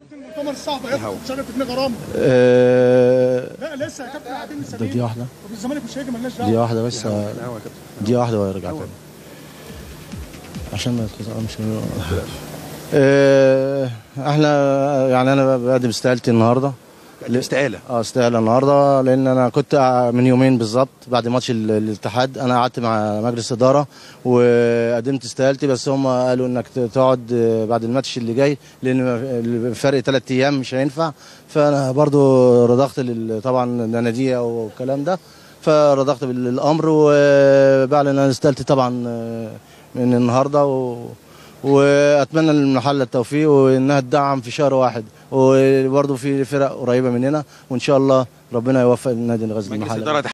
المؤتمر الصعب هيدخل شغل في دماغ غرام آه، لا لسه يا كابتن قاعدين ده مستنيين دي واحدة طب الزمالك مش هيجي مالناش دي دعوه واحدة بس دي واحدة ويرجع تاني عشان ما يتخزق مش من... آه، احنا يعني انا بقدم استقالتي النهارده الاستقاله اه استقالة النهارده لان انا كنت من يومين بالظبط بعد ماتش ال- الاتحاد انا قعدت مع مجلس اداره وقدمت استقالتي بس هم قالوا انك ت- تقعد آه، بعد الماتش اللي جاي لان الفرق ثلاث ايام مش هينفع فانا برضو رضخت لل- طبعا الناديه والكلام ده فرضخت بالامر وبعلن انا استقالتي طبعا آه، من النهارده و واتمنى للمحل التوفيق وانها تدعم في شهر واحد وبرضه في فرق قريبه مننا وان شاء الله ربنا يوفق النادي الغزل مجلس المحله اداره